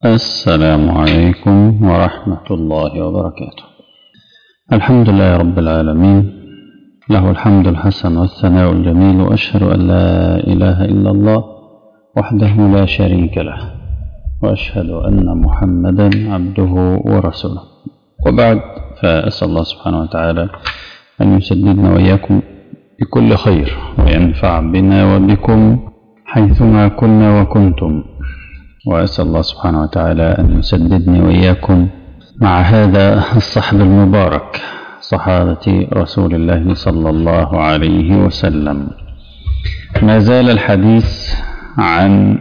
السلام عليكم ورحمة الله وبركاته الحمد لله رب العالمين له الحمد الحسن والثناء الجميل وأشهد أن لا إله إلا الله وحده لا شريك له وأشهد أن محمدا عبده ورسوله وبعد فأسأل الله سبحانه وتعالى أن يسددنا وإياكم بكل خير وينفع بنا وبكم حيثما كنا وكنتم وأسأل الله سبحانه وتعالى أن يسددني وإياكم مع هذا الصحب المبارك صحابة رسول الله صلى الله عليه وسلم ما زال الحديث عن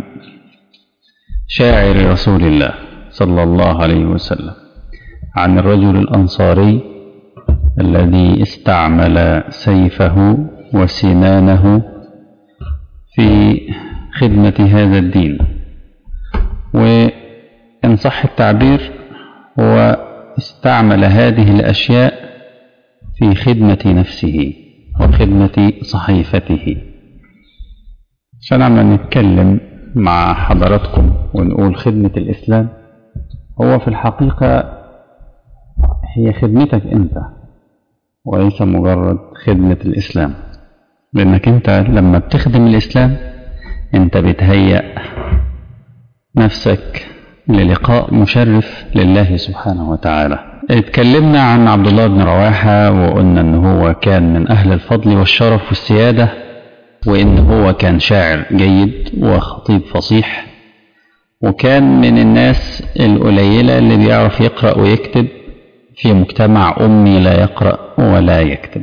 شاعر رسول الله صلى الله عليه وسلم عن الرجل الأنصاري الذي استعمل سيفه وسنانه في خدمة هذا الدين وإن صح التعبير هو استعمل هذه الأشياء في خدمة نفسه وخدمة صحيفته عشان عم نتكلم مع حضراتكم ونقول خدمة الإسلام هو في الحقيقة هي خدمتك أنت وليس مجرد خدمة الإسلام لأنك أنت لما بتخدم الإسلام أنت بتهيأ نفسك للقاء مشرف لله سبحانه وتعالى اتكلمنا عن عبد الله بن رواحة وقلنا ان هو كان من اهل الفضل والشرف والسيادة وان هو كان شاعر جيد وخطيب فصيح وكان من الناس القليلة اللي بيعرف يقرأ ويكتب في مجتمع أمي لا يقرأ ولا يكتب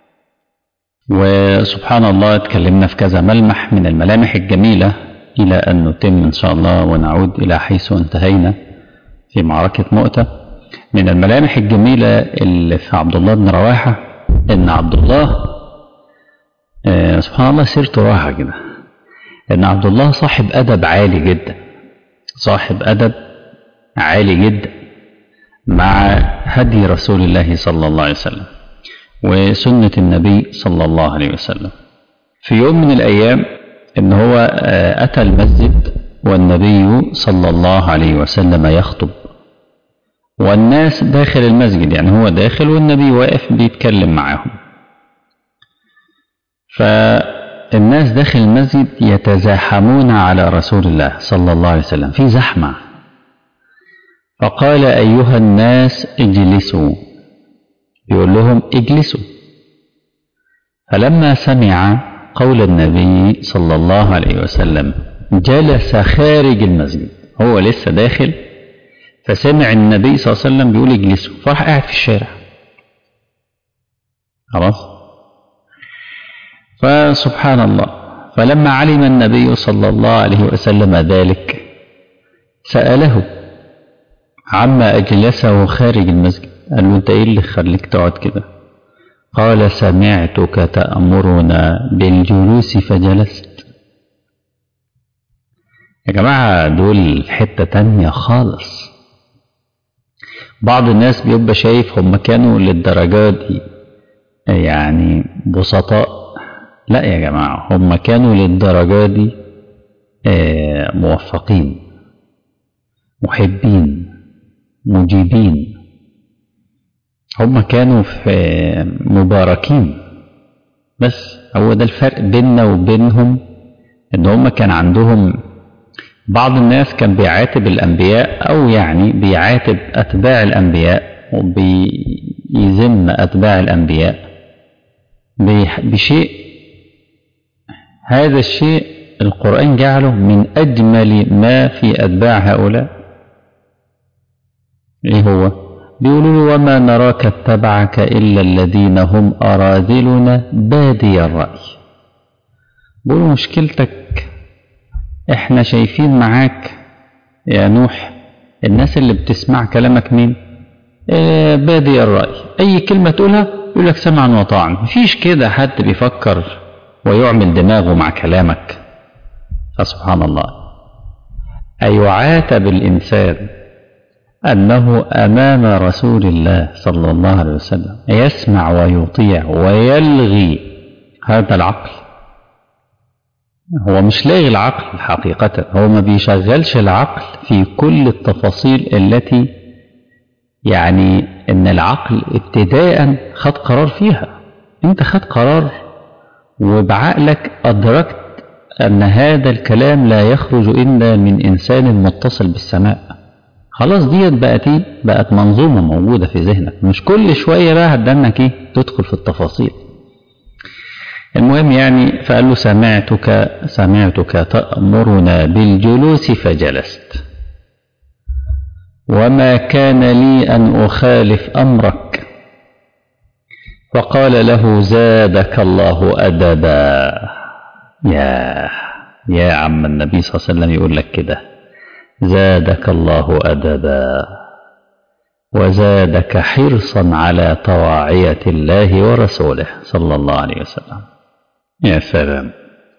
وسبحان الله اتكلمنا في كذا ملمح من الملامح الجميلة إلى أن نتم إن شاء الله ونعود إلى حيث انتهينا في معركة مؤتة من الملامح الجميلة اللي في عبد الله بن رواحة إن عبد الله آه سبحان الله سيرته راحة كده إن عبد الله صاحب أدب عالي جدا صاحب أدب عالي جدا مع هدي رسول الله صلى الله عليه وسلم وسنة النبي صلى الله عليه وسلم في يوم من الأيام إن هو أتى المسجد والنبي صلى الله عليه وسلم يخطب والناس داخل المسجد يعني هو داخل والنبي واقف بيتكلم معاهم فالناس داخل المسجد يتزاحمون على رسول الله صلى الله عليه وسلم في زحمة فقال أيها الناس اجلسوا يقول لهم اجلسوا فلما سمع قول النبي صلى الله عليه وسلم جلس خارج المسجد هو لسه داخل فسمع النبي صلى الله عليه وسلم بيقول اجلسوا فراح قاعد في الشارع خلاص فسبحان الله فلما علم النبي صلى الله عليه وسلم ذلك سأله عما أجلسه خارج المسجد قال له أنت إيه اللي خليك تقعد كده قال سمعتك تأمرنا بالجلوس فجلست يا جماعة دول حتة تانية خالص بعض الناس بيبقى شايف هم كانوا للدرجة دي يعني بسطاء لا يا جماعة هم كانوا للدرجة دي موفقين محبين مجيبين هم كانوا في مباركين بس هو ده الفرق بيننا وبينهم ان هم كان عندهم بعض الناس كان بيعاتب الانبياء او يعني بيعاتب اتباع الانبياء وبيذم اتباع الانبياء بشيء هذا الشيء القرآن جعله من أجمل ما في أتباع هؤلاء إيه هو؟ بيقولوا له وما نراك اتبعك إلا الذين هم أراذلنا بادي الرأي بيقولوا مشكلتك احنا شايفين معاك يا نوح الناس اللي بتسمع كلامك مين آه بادي الرأي أي كلمة تقولها يقول لك سمعا وطاعا مفيش كده حد بيفكر ويعمل دماغه مع كلامك فسبحان الله أيعاتب الإنسان أنه أمام رسول الله صلى الله عليه وسلم يسمع ويطيع ويلغي هذا العقل هو مش لاغي العقل حقيقة هو ما بيشغلش العقل في كل التفاصيل التي يعني ان العقل ابتداء خد قرار فيها انت خد قرار وبعقلك ادركت ان هذا الكلام لا يخرج الا من انسان متصل بالسماء خلاص ديت بقت ايه بقت منظومه موجوده في ذهنك مش كل شويه بقى هتدنك ايه تدخل في التفاصيل المهم يعني فقال له سمعتك سمعتك تأمرنا بالجلوس فجلست وما كان لي أن أخالف أمرك فقال له زادك الله أدبا يا يا عم النبي صلى الله عليه وسلم يقول لك كده زادك الله أدبا وزادك حرصا على طواعية الله ورسوله صلى الله عليه وسلم يا سلام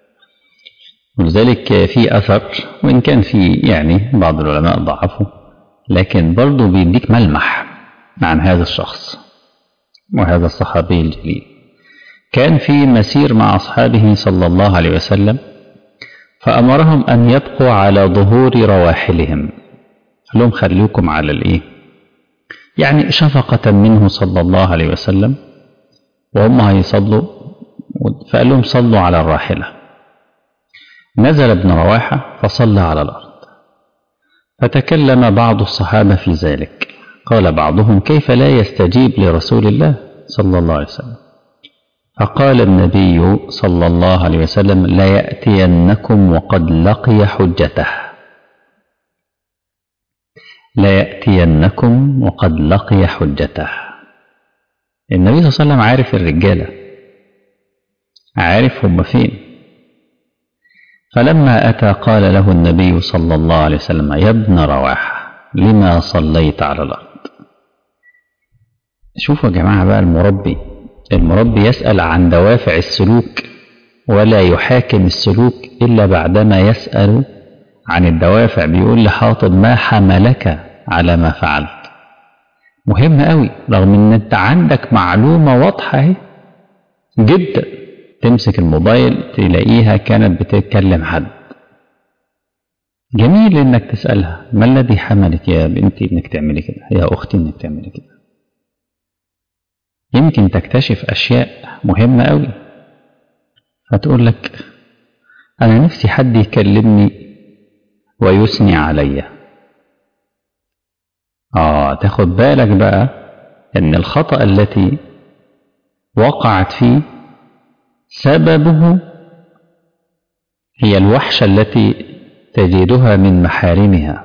ولذلك في أثر وإن كان في يعني بعض العلماء ضعفه لكن برضه بيديك ملمح عن هذا الشخص وهذا الصحابي الجليل كان في مسير مع أصحابه صلى الله عليه وسلم فأمرهم أن يبقوا على ظهور رواحلهم قال لهم خليكم على الإيه يعني شفقة منه صلى الله عليه وسلم وهم هيصلوا فقال لهم صلوا على الراحلة نزل ابن رواحة فصلى على الأرض فتكلم بعض الصحابة في ذلك قال بعضهم كيف لا يستجيب لرسول الله صلى الله عليه وسلم فقال النبي صلى الله عليه وسلم ليأتينكم وقد لقي حجته ليأتينكم وقد لقي حجته النبي صلى الله عليه وسلم عارف الرجالة عارف هم فين فلما أتى قال له النبي صلى الله عليه وسلم يا ابن رواحة لما صليت على الأرض شوفوا يا جماعة بقى المربي المربي يسأل عن دوافع السلوك ولا يحاكم السلوك إلا بعدما يسأل عن الدوافع بيقول لحاطب ما حملك على ما فعلت مهم قوي رغم ان انت عندك معلومة واضحة اهي جدا تمسك الموبايل تلاقيها كانت بتتكلم حد جميل انك تسألها ما الذي حملك يا بنتي انك تعملي كده يا اختي انك تعملي كده يمكن تكتشف اشياء مهمة قوي فتقول لك انا نفسي حد يكلمني ويثني عليا اه تاخد بالك بقى ان الخطأ التي وقعت فيه سببه هي الوحشة التي تجدها من محارمها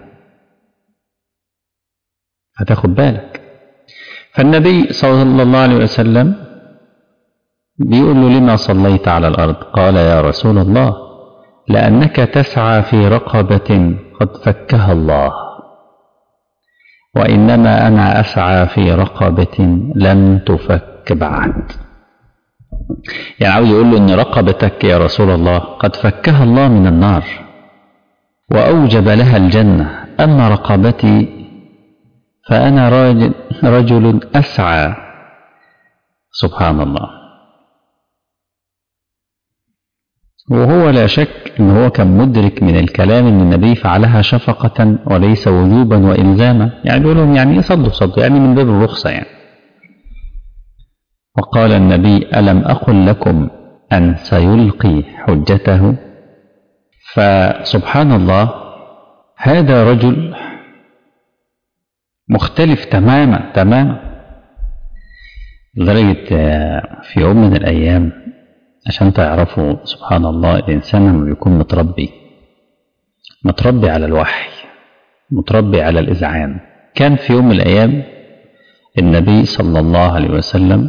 فتاخد بالك فالنبي صلى الله عليه وسلم بيقول له لما صليت على الأرض قال يا رسول الله لأنك تسعى في رقبة قد فكها الله وإنما أنا أسعى في رقبة لم تفك بعد يعني عاوز يقول له إن رقبتك يا رسول الله قد فكها الله من النار وأوجب لها الجنة أما رقبتي فأنا رجل, رجل أسعى سبحان الله وهو لا شك ان هو كان مدرك من الكلام ان النبي فعلها شفقة وليس وجوبا والزاما يعني بيقول لهم يعني صلوا صلوا يعني من باب الرخصة يعني وقال النبي ألم أقل لكم أن سيلقي حجته فسبحان الله هذا رجل مختلف تماما تماما لدرجة في يوم من الأيام عشان تعرفوا سبحان الله الإنسان لما بيكون متربي متربي على الوحي متربي على الإذعان كان في يوم من الأيام النبي صلى الله عليه وسلم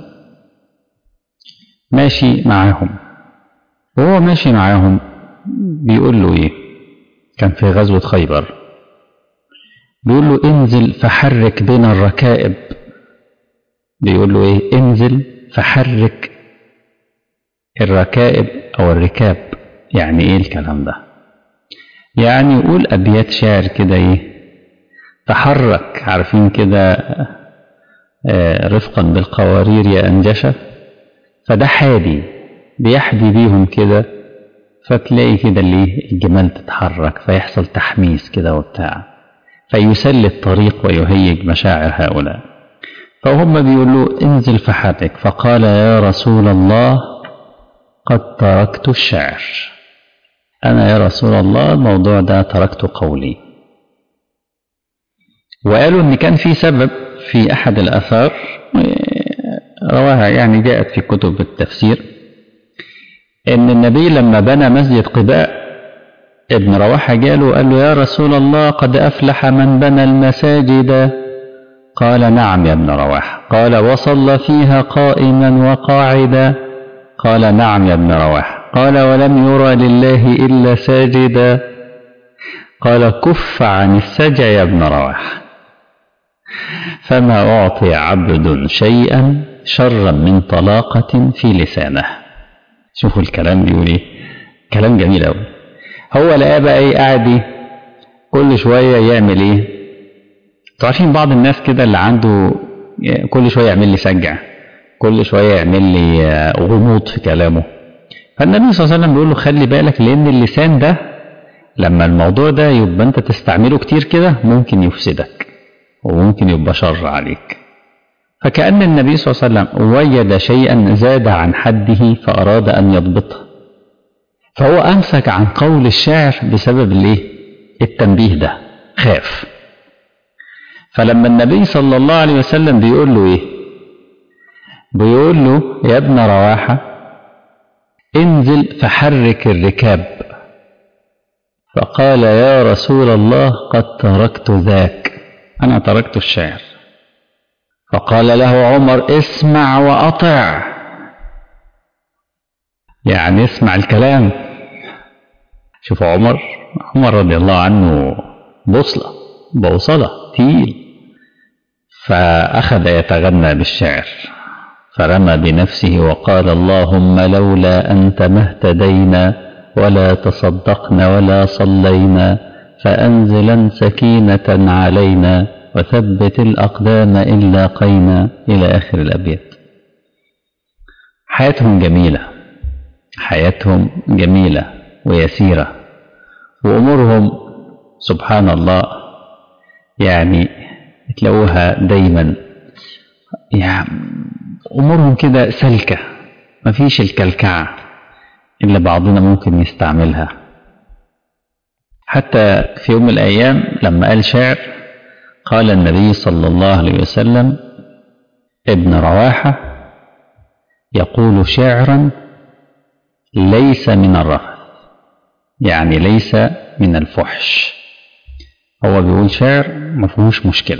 ماشي معاهم وهو ماشي معاهم بيقول له إيه كان في غزوة خيبر بيقول له انزل فحرك بين الركائب بيقول له ايه انزل فحرك الركائب او الركاب يعني ايه الكلام ده يعني يقول ابيات شعر كده ايه تحرك عارفين كده آه رفقا بالقوارير يا انجشة فده حادي بيحدي بيهم كده فتلاقي كده اللي الجمال تتحرك فيحصل تحميس كده وبتاع فيسلي الطريق ويهيج مشاعر هؤلاء فهم بيقولوا انزل فحرك فقال يا رسول الله قد تركت الشعر أنا يا رسول الله الموضوع ده تركت قولي وقالوا إن كان في سبب في أحد الآثار رواها يعني جاءت في كتب التفسير إن النبي لما بنى مسجد قباء ابن رواحة جاله قال له يا رسول الله قد أفلح من بنى المساجد قال نعم يا ابن رواحة قال وصلى فيها قائما وقاعدا قال نعم يا ابن رواحة قال ولم يرى لله إلا ساجدا قال كف عن السجع يا ابن رواحة فما أعطي عبد شيئا شرا من طلاقة في لسانه شوفوا الكلام بيقول ايه كلام جميل قوي هو لقاه بقى ايه قاعد ايه كل شويه يعمل ايه عارفين بعض الناس كده اللي عنده كل شويه يعمل لي سجع كل شويه يعمل لي غموض في كلامه فالنبي صلى الله عليه وسلم بيقول له خلي بالك لان اللسان ده لما الموضوع ده يبقى انت تستعمله كتير كده ممكن يفسدك وممكن يبقى شر عليك فكأن النبي صلى الله عليه وسلم وجد شيئا زاد عن حده فأراد أن يضبطه فهو أمسك عن قول الشاعر بسبب الايه؟ التنبيه ده خاف فلما النبي صلى الله عليه وسلم بيقول له ايه بيقول له يا ابن رواحة انزل فحرك الركاب فقال يا رسول الله قد تركت ذاك أنا تركت الشعر فقال له عمر اسمع وأطع يعني اسمع الكلام شوف عمر عمر رضي الله عنه بوصلة بوصلة تقيل فأخذ يتغنى بالشعر فرمى بنفسه وقال اللهم لولا أنت ما اهتدينا ولا تصدقنا ولا صلينا فأنزلا سكينة علينا وثبت الأقدام إن لاقينا إلى آخر الأبيات حياتهم جميلة حياتهم جميلة ويسيرة وأمورهم سبحان الله يعني تلاقوها دايما يعني أمورهم كده سلكة مفيش الكلكعة اللي بعضنا ممكن يستعملها حتى في يوم من الأيام لما قال شعر قال النبي صلى الله عليه وسلم ابن رواحة يقول شعرا ليس من الرفث يعني ليس من الفحش هو بيقول شعر ما فيهوش مشكلة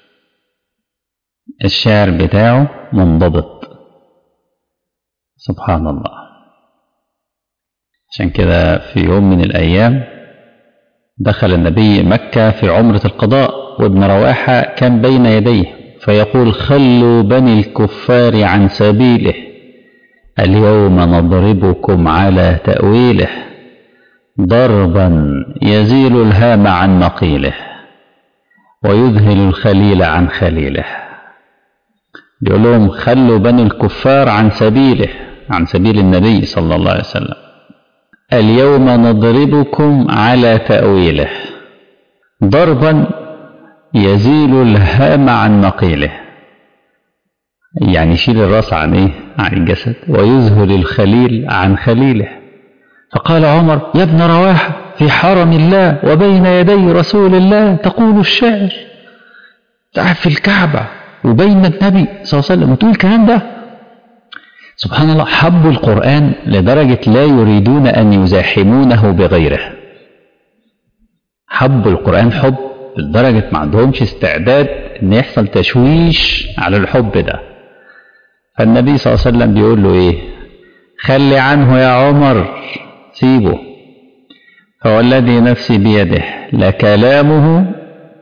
الشعر بتاعه منضبط سبحان الله عشان كده في يوم من الأيام دخل النبي مكة في عمرة القضاء وابن رواحة كان بين يديه فيقول خلوا بني الكفار عن سبيله اليوم نضربكم على تأويله ضربا يزيل الهام عن مقيله ويذهل الخليل عن خليله بيقول لهم خلوا بني الكفار عن سبيله عن سبيل النبي صلى الله عليه وسلم اليوم نضربكم على تأويله ضربا يزيل الهام عن مقيله يعني يشيل الراس عن ايه عن الجسد ويذهل الخليل عن خليله فقال عمر يا ابن رواحة في حرم الله وبين يدي رسول الله تقول الشعر تعب في الكعبة وبين النبي صلى الله عليه وسلم وتقول الكلام ده سبحان الله حبوا القرآن لدرجة لا يريدون أن يزاحمونه بغيره حبوا القرآن حب لدرجة ما عندهمش استعداد أن يحصل تشويش على الحب ده فالنبي صلى الله عليه وسلم بيقول له إيه خلي عنه يا عمر سيبه فوالذي نفسي بيده لكلامه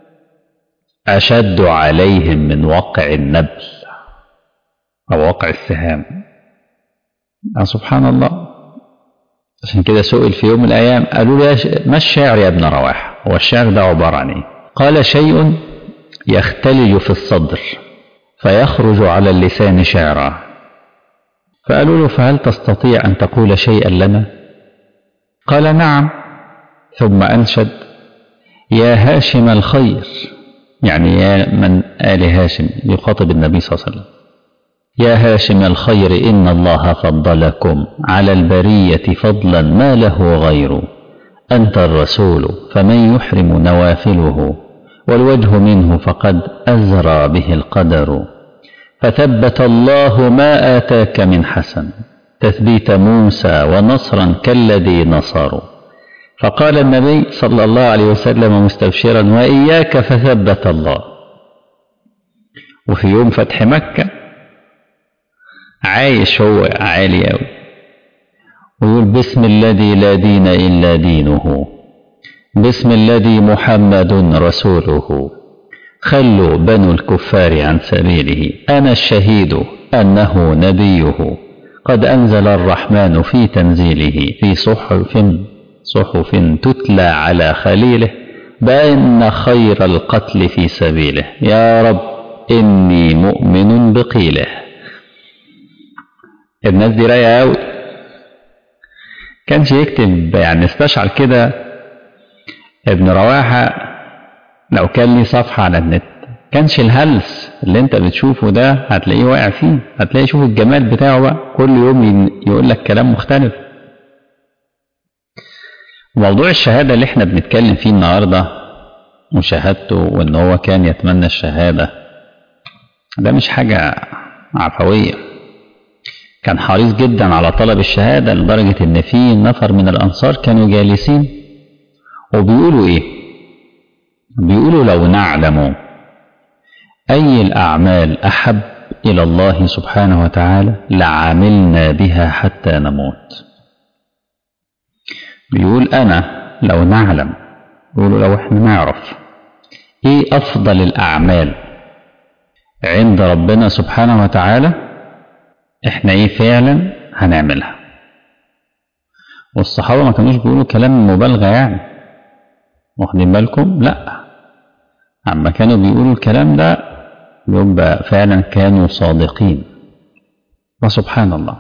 أشد عليهم من وقع النبل أو وقع السهام سبحان الله عشان كده سئل في يوم من الأيام قالوا له ما الشعر يا ابن رواحة هو الشعر ده عبارة عن إيه قال شيء يختلل في الصدر فيخرج على اللسان شعرا فقالوا له فهل تستطيع أن تقول شيئا لنا قال نعم ثم أنشد يا هاشم الخير يعني يا من آل هاشم يخاطب النبي صلى الله عليه وسلم يا هاشم الخير إن الله فضلكم على البرية فضلا ما له غير أنت الرسول فمن يحرم نوافله والوجه منه فقد أزرى به القدر فثبت الله ما آتاك من حسن تثبيت موسى ونصرا كالذي نصروا فقال النبي صلى الله عليه وسلم مستبشرا وإياك فثبت الله وفي يوم فتح مكة عايش هو عالي أوي ويقول بسم الذي لا دين إلا دينه بسم الذي محمد رسوله خلوا بنو الكفار عن سبيله أنا الشهيد أنه نبيه قد أنزل الرحمن في تنزيله في صحف صحف تتلى على خليله بأن خير القتل في سبيله يا رب إني مؤمن بقيله الناس دي رايقة أوي كانش يكتب يعني استشعر كده ابن رواحة لو كان لي صفحة على النت كانش الهلس اللي انت بتشوفه ده هتلاقيه واقع فيه هتلاقيه شوف الجمال بتاعه بقى كل يوم يقول لك كلام مختلف موضوع الشهادة اللي احنا بنتكلم فيه النهاردة وشهادته وان هو كان يتمنى الشهادة ده مش حاجة عفوية كان حريص جدا على طلب الشهادة لدرجة ان في نفر من الانصار كانوا جالسين وبيقولوا ايه بيقولوا لو نعلم اي الاعمال احب الى الله سبحانه وتعالى لعملنا بها حتى نموت بيقول انا لو نعلم بيقولوا لو احنا نعرف ايه افضل الاعمال عند ربنا سبحانه وتعالى احنا ايه فعلا هنعملها والصحابه ما كانوش بيقولوا كلام مبالغه يعني واخدين بالكم لا اما كانوا بيقولوا الكلام ده يبقى فعلا كانوا صادقين وسبحان الله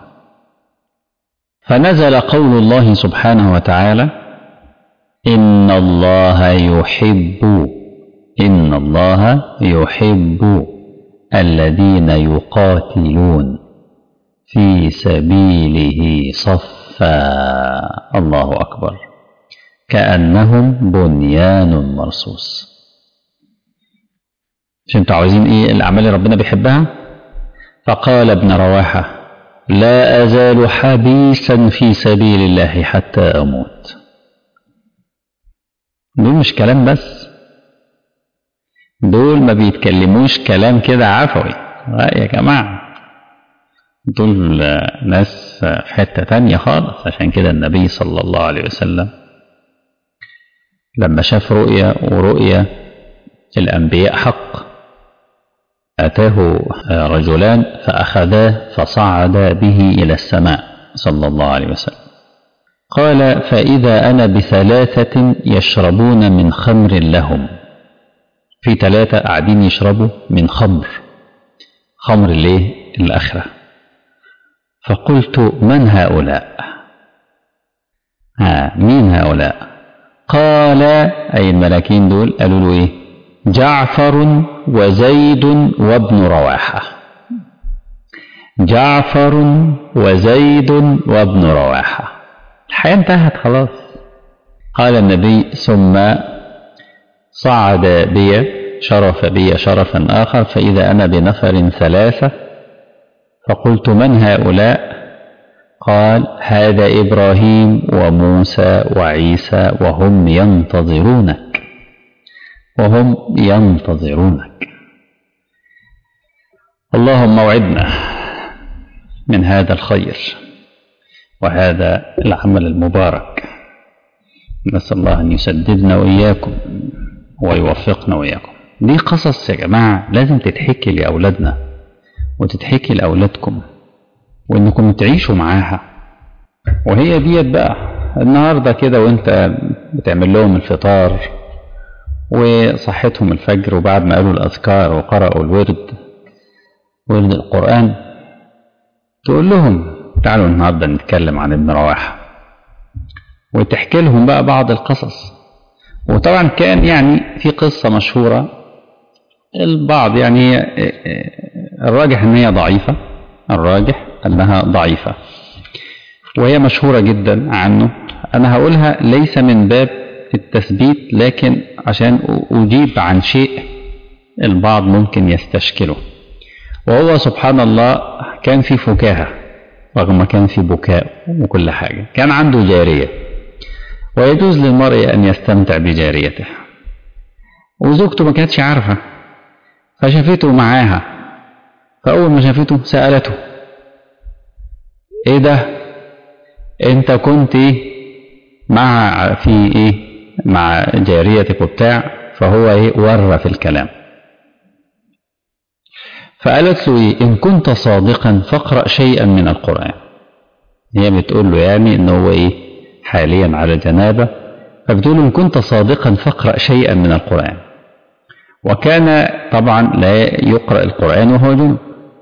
فنزل قول الله سبحانه وتعالى إن الله يحب إن الله يحب الذين يقاتلون في سبيله صفا الله أكبر كأنهم بنيان مرصوص مش انتوا عاوزين ايه الأعمال اللي ربنا بيحبها فقال ابن رواحة لا أزال حبيسا في سبيل الله حتى أموت دول مش كلام بس دول ما بيتكلموش كلام كده عفوي يا جماعة دول ناس في حتة تانية خالص عشان كده النبي صلى الله عليه وسلم لما شاف رؤيا ورؤيا الأنبياء حق أتاه رجلان فأخذاه فصعدا به إلى السماء صلى الله عليه وسلم قال فإذا أنا بثلاثة يشربون من خمر لهم في ثلاثة قاعدين يشربوا من خمر خمر ليه الآخرة فقلت من هؤلاء ها مين هؤلاء قال أي الملاكين دول قالوا له إيه جعفر وزيد وابن رواحة جعفر وزيد وابن رواحة الحياة انتهت خلاص قال النبي ثم صعد بي شرف بي شرفا آخر فإذا أنا بنفر ثلاثة فقلت من هؤلاء قال هذا إبراهيم وموسى وعيسى وهم ينتظرونك وهم ينتظرونك اللهم وعدنا من هذا الخير وهذا العمل المبارك نسأل الله أن يسددنا وإياكم ويوفقنا وإياكم دي قصص يا جماعة لازم تتحكي لأولادنا وتتحكي لأولادكم وإنكم تعيشوا معاها وهي ديت بقى النهاردة كده وانت بتعمل لهم الفطار وصحتهم الفجر وبعد ما قالوا الأذكار وقرأوا الورد ورد القرآن تقول لهم تعالوا النهاردة نتكلم عن ابن رواحة وتحكي لهم بقى بعض القصص وطبعا كان يعني في قصة مشهورة البعض يعني الراجح ان هي ضعيفة الراجح انها ضعيفة وهي مشهورة جدا عنه انا هقولها ليس من باب التثبيت لكن عشان اجيب عن شيء البعض ممكن يستشكله وهو سبحان الله كان في فكاهة رغم ما كان في بكاء وكل حاجة كان عنده جارية ويجوز للمرء أن يستمتع بجاريته وزوجته ما كانتش عارفة فشافته معاها فأول ما شافته سألته إيه ده أنت كنت مع في إيه مع جاريتك وبتاع فهو إيه ورى في الكلام فقالت له إيه إن كنت صادقا فاقرأ شيئا من القرآن هي بتقول له يعني إن هو إيه حاليا على جنابة فبتقول له إن كنت صادقا فاقرأ شيئا من القرآن وكان طبعا لا يقرأ القرآن وهو جنب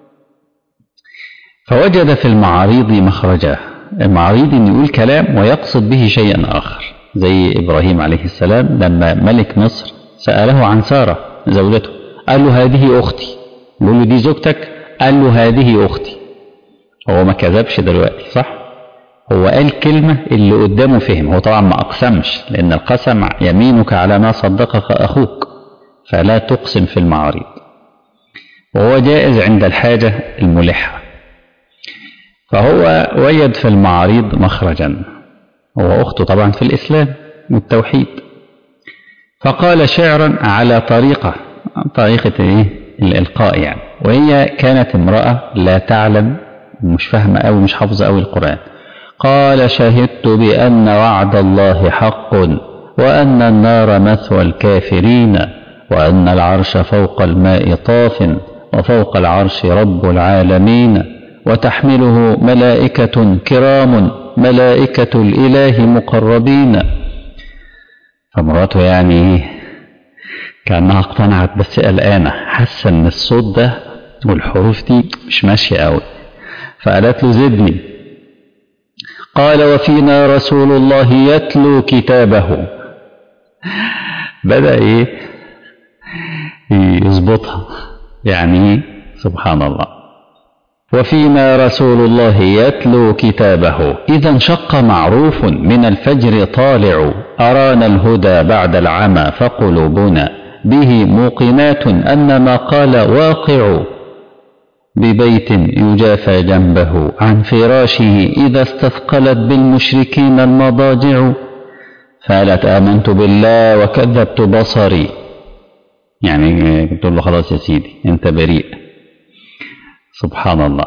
فوجد في المعاريض مخرجا المعاريض إن يقول كلام ويقصد به شيئا آخر زي إبراهيم عليه السلام لما ملك مصر سأله عن سارة زوجته قال له هذه أختي بيقول له دي زوجتك قال له هذه أختي هو ما كذبش دلوقتي صح هو قال كلمة اللي قدامه فهم هو طبعا ما أقسمش لأن القسم يمينك على ما صدقك أخوك فلا تقسم في المعاريض وهو جائز عند الحاجة الملحة فهو وجد في المعاريض مخرجا هو أخته طبعا في الإسلام والتوحيد فقال شعرا على طريقة طريقة إيه الإلقاء يعني وهي كانت امرأة لا تعلم مش فاهمة أو مش حافظة أوي القرآن قال شهدت بأن وعد الله حق وأن النار مثوى الكافرين وأن العرش فوق الماء طاف وفوق العرش رب العالمين وتحمله ملائكة كرام ملائكة الإله مقربين فمراته يعني كأنها اقتنعت بس قلقانة حاسة إن الصوت ده والحروف دي مش ماشية قوي فقالت له زدني قال وفينا رسول الله يتلو كتابه بدأ إيه يظبطها يعني سبحان الله وفينا رسول الله يتلو كتابه إذا انشق معروف من الفجر طالع أرانا الهدى بعد العمى فقلوبنا به موقنات أن ما قال واقع ببيت يجافى جنبه عن فراشه إذا استثقلت بالمشركين المضاجع فقالت آمنت بالله وكذبت بصري يعني قلت له خلاص يا سيدي انت بريء سبحان الله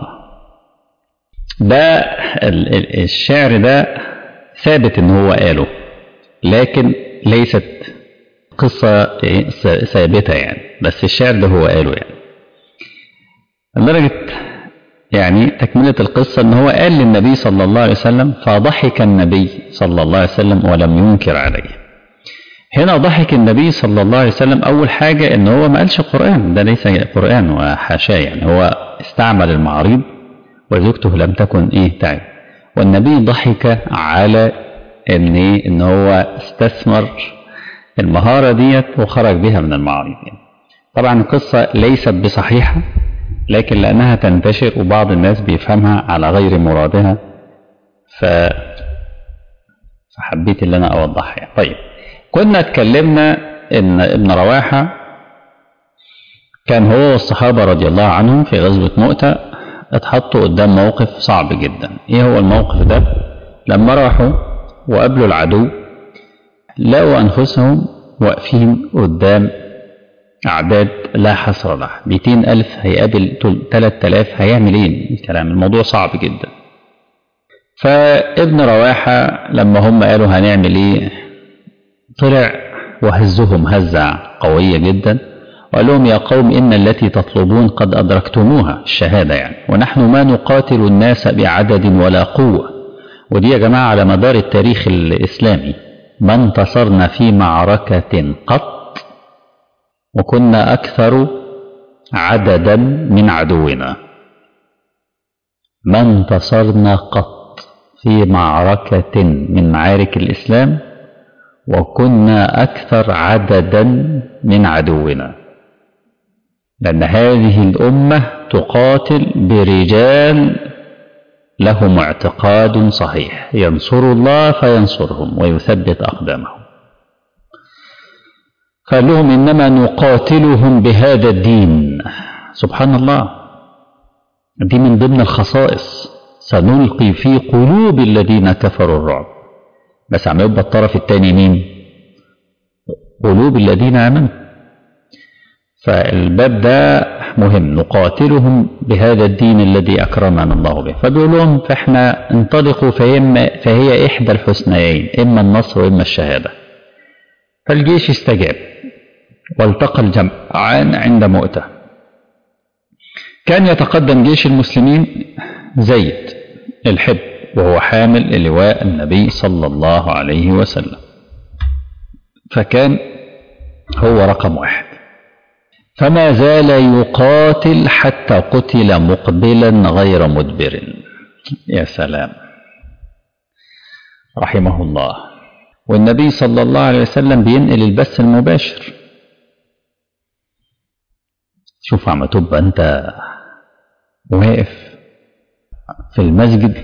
ده الشعر ده ثابت ان هو قاله لكن ليست قصة ثابتة يعني بس الشعر ده هو قاله يعني لدرجة يعني تكملة القصة ان هو قال للنبي صلى الله عليه وسلم فضحك النبي صلى الله عليه وسلم ولم ينكر عليه هنا ضحك النبي صلى الله عليه وسلم أول حاجة إن هو ما قالش قرآن ده ليس قرآن وحاشاه يعني هو استعمل المعاريض وزوجته لم تكن إيه تعب والنبي ضحك على إن إيه إن هو استثمر المهارة ديت وخرج بها من المعاريض يعني. طبعا القصة ليست بصحيحة لكن لأنها تنتشر وبعض الناس بيفهمها على غير مرادها ف فحبيت اللي أنا أوضحها يعني. طيب كنا اتكلمنا ان ابن رواحة كان هو والصحابة رضي الله عنهم في غزوة مؤتة اتحطوا قدام موقف صعب جدا ايه هو الموقف ده لما راحوا وقابلوا العدو لقوا انفسهم واقفين قدام اعداد لا حصر لها 200 الف هيقابل 3000 هيعمل ايه الكلام الموضوع صعب جدا فابن رواحة لما هم قالوا هنعمل ايه طلع وهزهم هزة قوية جدا وقال لهم يا قوم إن التي تطلبون قد أدركتموها الشهادة يعني ونحن ما نقاتل الناس بعدد ولا قوة ودي يا جماعة على مدار التاريخ الإسلامي ما انتصرنا في معركة قط وكنا أكثر عددا من عدونا ما انتصرنا قط في معركة من معارك الإسلام وكنا أكثر عددا من عدونا لأن هذه الأمة تقاتل برجال لهم اعتقاد صحيح ينصر الله فينصرهم ويثبت أقدامهم قال لهم إنما نقاتلهم بهذا الدين سبحان الله دي من ضمن الخصائص سنلقي في قلوب الذين كفروا الرعب بس عم يبقى الطرف الثاني مين قلوب الذين آمنوا فالباب ده مهم نقاتلهم بهذا الدين الذي أكرمنا الله به فبيقول لهم فإحنا انطلقوا فهي, فهي إحدى الحسنيين إما النصر وإما الشهادة فالجيش استجاب والتقى الجمعان عند مؤتة كان يتقدم جيش المسلمين زيد الحب وهو حامل لواء النبي صلى الله عليه وسلم فكان هو رقم واحد فما زال يقاتل حتى قتل مقبلا غير مدبر يا سلام رحمه الله والنبي صلى الله عليه وسلم بينقل البث المباشر شوف عم تبقى انت واقف في المسجد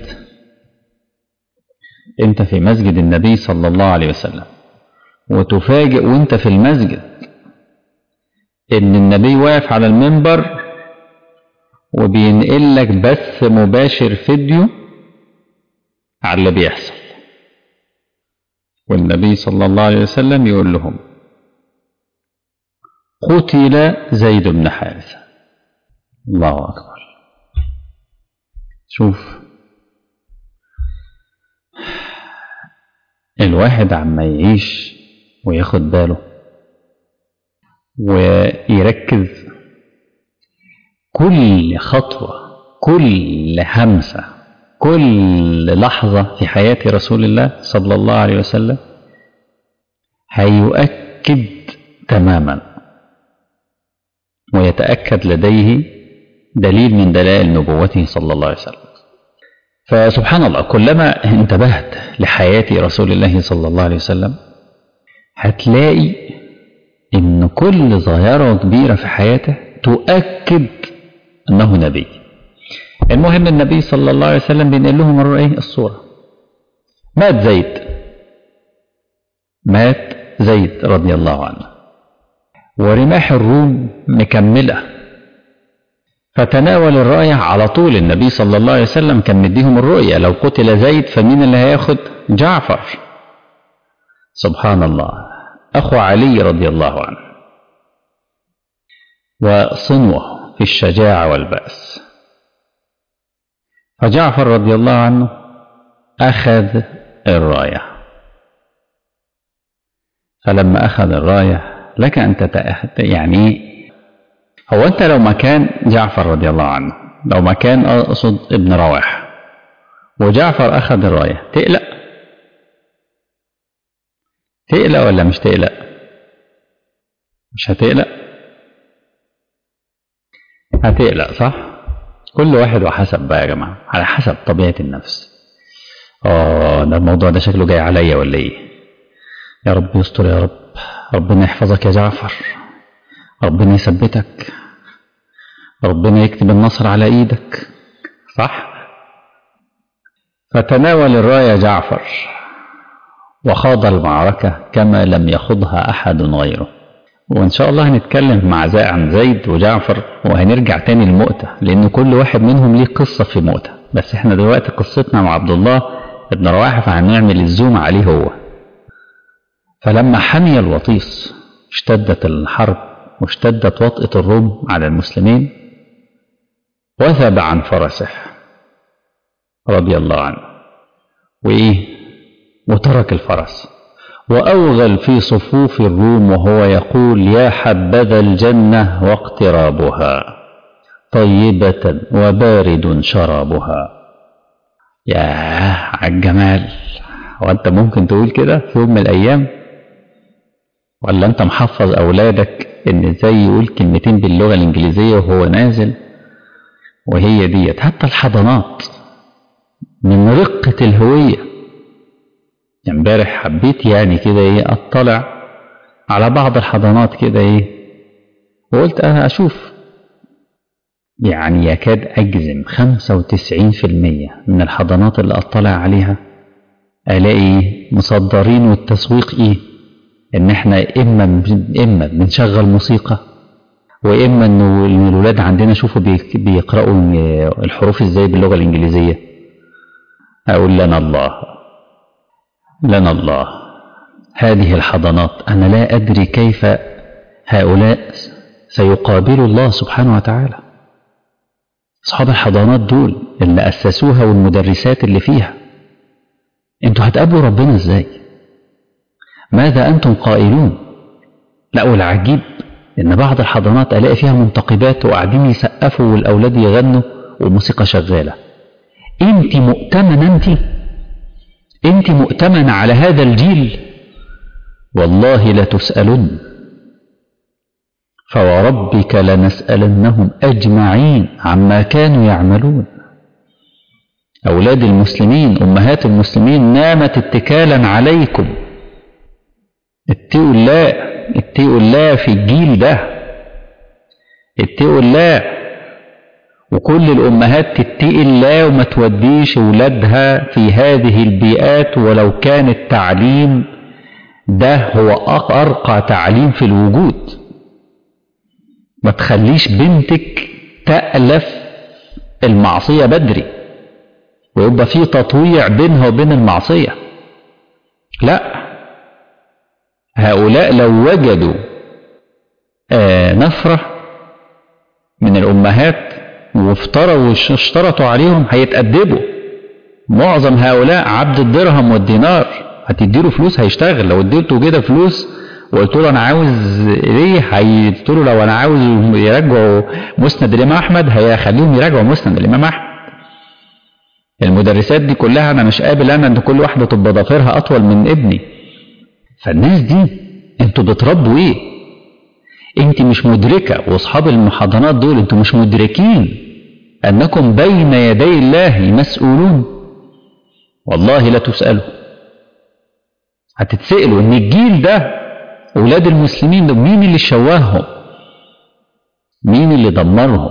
انت في مسجد النبي صلى الله عليه وسلم وتفاجئ وانت في المسجد ان النبي واقف على المنبر وبينقل لك بث مباشر فيديو على اللي بيحصل والنبي صلى الله عليه وسلم يقول لهم قتل زيد بن حارثة الله أكبر شوف الواحد عما يعيش وياخد باله ويركز كل خطوة كل همسة كل لحظة في حياة رسول الله صلى الله عليه وسلم هيؤكد تماما ويتأكد لديه دليل من دلائل نبوته صلى الله عليه وسلم فسبحان الله كلما انتبهت لحياة رسول الله صلى الله عليه وسلم هتلاقي ان كل ظاهرة كبيرة في حياته تؤكد انه نبي المهم النبي صلى الله عليه وسلم بينقل لهم مرة ايه الصورة مات زيد مات زيد رضي الله عنه ورماح الروم مكملة فتناول الراية على طول النبي صلى الله عليه وسلم كان مديهم الرؤية لو قتل زيد فمين اللي هياخد جعفر سبحان الله أخو علي رضي الله عنه وصنوه في الشجاعة والبأس فجعفر رضي الله عنه أخذ الراية فلما أخذ الراية لك أن تتأهد يعني هو أنت لو مكان جعفر رضي الله عنه لو مكان أقصد ابن رواح وجعفر أخذ الراية تقلق تقلق ولا مش تقلق مش هتقلق هتقلق صح كل واحد وحسب بقى يا جماعة على حسب طبيعة النفس اه ده الموضوع ده شكله جاي عليا ولا ايه يا رب يستر يا رب ربنا يحفظك يا جعفر ربنا يثبتك ربنا يكتب النصر على ايدك صح فتناول الراية جعفر وخاض المعركة كما لم يخضها أحد غيره وإن شاء الله هنتكلم مع زي عن زيد وجعفر وهنرجع تاني لمؤتة لأن كل واحد منهم ليه قصة في مؤتة بس احنا دلوقتي قصتنا مع عبد الله ابن رواحة فهنعمل الزوم عليه هو فلما حمي الوطيس اشتدت الحرب واشتدت وطئة الروم على المسلمين وثب عن فرسه رضي الله عنه وإيه وترك الفرس وأوغل في صفوف الروم وهو يقول يا حبذا الجنة واقترابها طيبة وبارد شرابها يا عالجمال وانت ممكن تقول كده في يوم من الأيام ولا انت محفظ أولادك ان ازاي يقول كلمتين باللغة الإنجليزية وهو نازل وهي ديت حتى الحضانات من رقة الهوية امبارح حبيت يعني كده ايه اطلع على بعض الحضانات كده ايه وقلت انا اشوف يعني يكاد اجزم 95% من الحضانات اللي اطلع عليها الاقي مصدرين والتسويق ايه ان احنا اما اما بنشغل موسيقى واما انه الولاد عندنا شوفوا بيقراوا الحروف ازاي باللغه الانجليزيه اقول لنا الله لنا الله هذه الحضانات انا لا ادري كيف هؤلاء سيقابلوا الله سبحانه وتعالى اصحاب الحضانات دول اللي اسسوها والمدرسات اللي فيها انتوا هتقابلوا ربنا ازاي ماذا انتم قائلون لا والعجيب ان بعض الحضانات الاقي فيها منتقبات وقاعدين يسقفوا والاولاد يغنوا وموسيقى شغاله انت مؤتمنه انت انت مؤتمنه على هذا الجيل والله لتسالن فوربك لنسالنهم اجمعين عما كانوا يعملون اولاد المسلمين امهات المسلمين نامت اتكالا عليكم اتقوا الله اتقوا الله في الجيل ده اتقوا الله وكل الأمهات تتقي الله وما توديش ولادها في هذه البيئات ولو كان التعليم ده هو أرقى تعليم في الوجود ما تخليش بنتك تألف المعصية بدري ويبقى في تطويع بينها وبين المعصية لا هؤلاء لو وجدوا آه نفرة من الأمهات وافتروا واشترطوا عليهم هيتأدبوا معظم هؤلاء عبد الدرهم والدينار هتديله فلوس هيشتغل لو اديته كده فلوس وقلت له انا عاوز ليه قلت له لو انا عاوز يراجعوا مسند الامام احمد هيخليهم يراجعوا مسند الامام احمد المدرسات دي كلها انا مش قابل انا ان كل واحده تبقى ضفيرها اطول من ابني فالناس دي انتوا بتربوا ايه انت مش مدركه واصحاب المحاضنات دول انتوا مش مدركين انكم بين يدي الله مسؤولون والله لا تسالوا هتتسالوا ان الجيل ده اولاد المسلمين ده مين اللي شواههم مين اللي دمرهم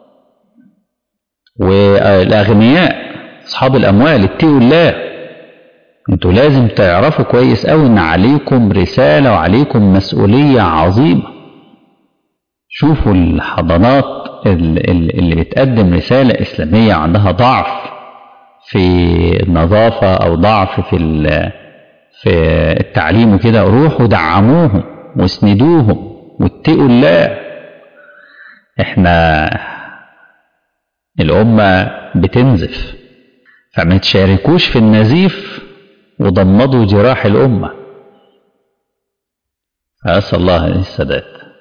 والاغنياء اصحاب الاموال اتقوا الله انتوا لازم تعرفوا كويس قوي ان عليكم رسالة وعليكم مسؤولية عظيمة شوفوا الحضانات اللي بتقدم رسالة إسلامية عندها ضعف في النظافة أو ضعف في في التعليم وكده روحوا دعموهم واسندوهم واتقوا الله احنا الأمة بتنزف فما تشاركوش في النزيف وضمدوا جراح الأمة فأسأل الله السداد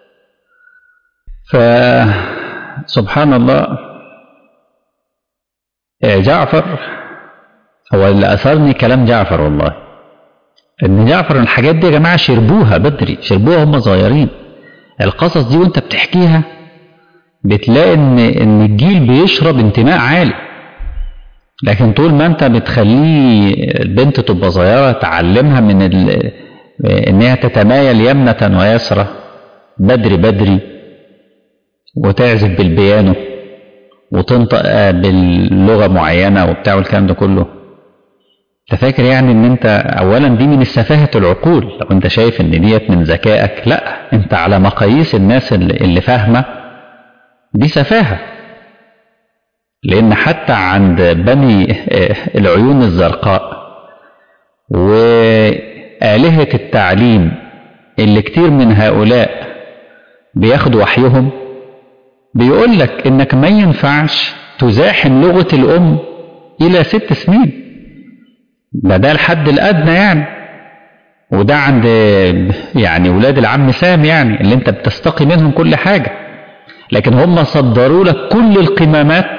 فسبحان الله جعفر هو اللي أثرني كلام جعفر والله إن جعفر الحاجات دي يا جماعة شربوها بدري شربوها هم صغيرين القصص دي وانت بتحكيها بتلاقي ان ان الجيل بيشرب انتماء عالي لكن طول ما انت بتخليه البنت تبقى صغيره تعلمها من ال... انها تتمايل يمنه ويسرى بدري بدري وتعزف بالبيانو وتنطق باللغه معينه وبتاع والكلام ده كله انت فاكر يعني ان انت اولا دي من السفاهه العقول لو انت شايف ان ديت من ذكائك لا انت على مقاييس الناس اللي, اللي فاهمه دي سفاهه لأن حتى عند بني العيون الزرقاء وآلهة التعليم اللي كتير من هؤلاء بياخدوا وحيهم بيقول لك إنك ما ينفعش تزاحم لغة الأم إلى ست سنين ده ده الحد الأدنى يعني وده عند يعني ولاد العم سام يعني اللي انت بتستقي منهم كل حاجة لكن هم صدروا لك كل القمامات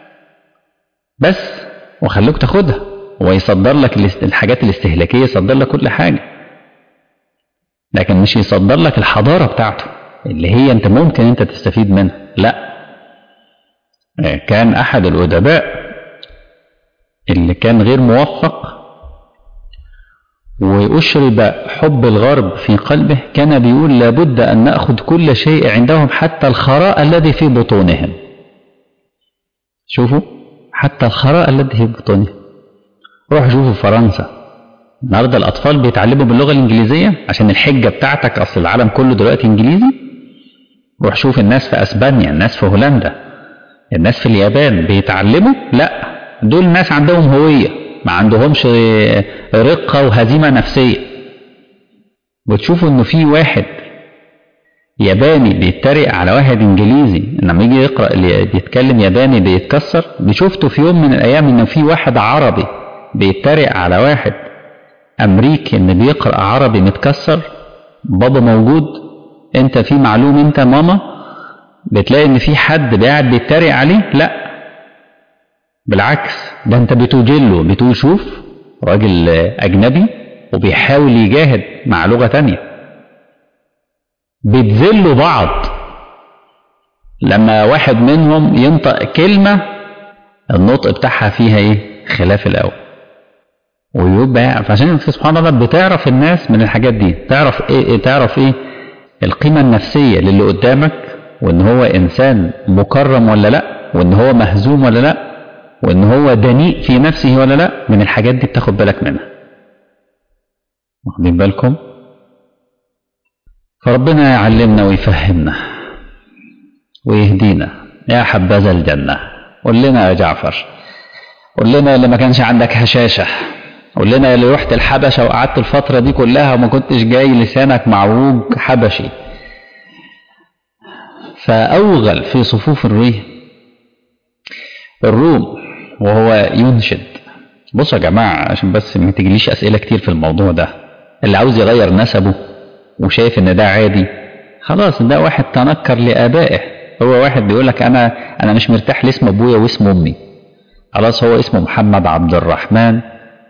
بس وخلوك تاخدها ويصدر لك الحاجات الاستهلاكيه يصدر لك كل حاجه لكن مش يصدر لك الحضاره بتاعته اللي هي انت ممكن انت تستفيد منها لا كان احد الادباء اللي كان غير موفق وأشرب حب الغرب في قلبه كان بيقول لابد أن نأخذ كل شيء عندهم حتى الخراء الذي في بطونهم شوفوا حتى الخراء الذي في بطونهم روح شوفوا فرنسا النهارده الأطفال بيتعلموا باللغة الإنجليزية عشان الحجة بتاعتك أصل العالم كله دلوقتي إنجليزي روح شوف الناس في أسبانيا الناس في هولندا الناس في اليابان بيتعلموا لا دول ناس عندهم هوية ما عندهمش رقة وهزيمة نفسية وتشوفوا انه في واحد ياباني بيتريق على واحد انجليزي لما يجي يقرا اللي بيتكلم ياباني بيتكسر شفته في يوم من الايام انه في واحد عربي بيتريق على واحد امريكي ان بيقرا عربي متكسر بابا موجود انت في معلوم انت ماما بتلاقي ان في حد قاعد بيتريق عليه لا بالعكس ده انت بتجله بتقول شوف راجل اجنبي وبيحاول يجاهد مع لغه تانية بتذلوا بعض لما واحد منهم ينطق كلمه النطق بتاعها فيها ايه خلاف الاول ويبقى فعشان سبحان الله بتعرف الناس من الحاجات دي تعرف ايه, إيه تعرف ايه القيمه النفسيه للي قدامك وان هو انسان مكرم ولا لا وان هو مهزوم ولا لا وان هو دنيء في نفسه ولا لا من الحاجات دي بتاخد بالك منها واخدين بالكم فربنا يعلمنا ويفهمنا ويهدينا يا حبذا الجنة قول لنا يا جعفر قول لنا اللي ما كانش عندك هشاشة قول لنا اللي رحت الحبشة وقعدت الفترة دي كلها وما كنتش جاي لسانك معوج حبشي فأوغل في صفوف الريه الروم وهو ينشد بصوا يا جماعة عشان بس ما تجيليش أسئلة كتير في الموضوع ده اللي عاوز يغير نسبه وشايف إن ده عادي خلاص ده واحد تنكر لآبائه هو واحد بيقول لك أنا أنا مش مرتاح لاسم أبويا واسم أمي خلاص هو اسمه محمد عبد الرحمن